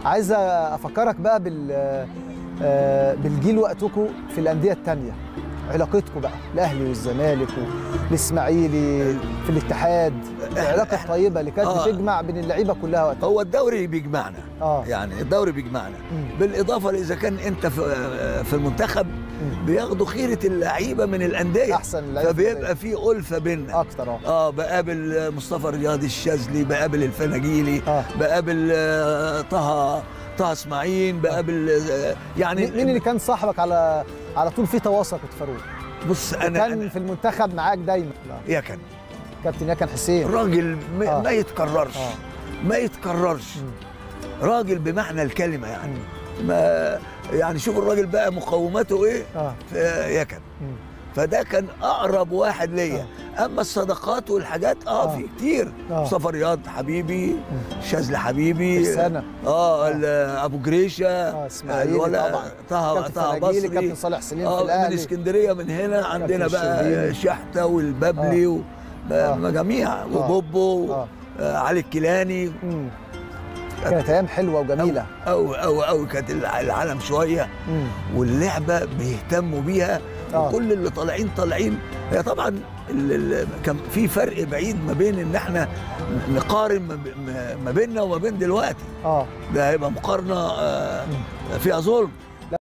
عايز افكرك بقى بال آه، بالجيل وقتكم في الانديه الثانيه علاقتكم بقى الاهلي والزمالك والاسماعيلي في الاتحاد العلاقه الطيبه اللي كانت آه. بتجمع بين اللعيبه كلها وقتها هو الدوري بيجمعنا اه يعني الدوري بيجمعنا مم. بالاضافه اذا كان انت في في المنتخب مم. بياخدوا خيره اللعيبه من الانديه احسن اللعيبه فبيبقى في الفه بيننا اكتر اه اه بقابل مصطفى رياض الشاذلي بقابل الفناجيلي اه بقابل آه، طه طه اسماعيل بقابل آه، يعني مين مين اللي كان صاحبك على على طول في تواصل كنت فاروق بص انا, كان أنا في المنتخب معاك دايما يا كان كابتن ياكن حسين راجل ما, آه. ما يتكررش اه ما يتكررش مم. راجل بمعنى الكلمه يعني مم. ما يعني شوف الراجل بقى مقوماته ايه اه في يكن مم. فده كان اقرب واحد ليا اما الصداقات والحاجات اه, آه. في كتير آه. مصطفى رياض حبيبي شاذلي حبيبي سنة اه ال- ابو جريشه اه اسماعيلي الولا- طبعا طه كابتن طه فناجيلي بصري كابتن صالح سليم في اه من الاهلي اسكندريه من هنا عندنا بقى الشربيني. شحته والببلي و آه. جميع وبوبو اه آه علي الكيلاني مم. كانت ايام حلوه وجميله او او او كانت الع- العالم شويه مم. واللعبه بيهتموا بيها آه. وكل اللي طالعين طالعين هي طبعا ال- ال- كان في فرق بعيد ما بين ان احنا نقارن ما ب- ما- ما بيننا وما بين دلوقتي اه ده هيبقى مقارنه آه، فيها ظلم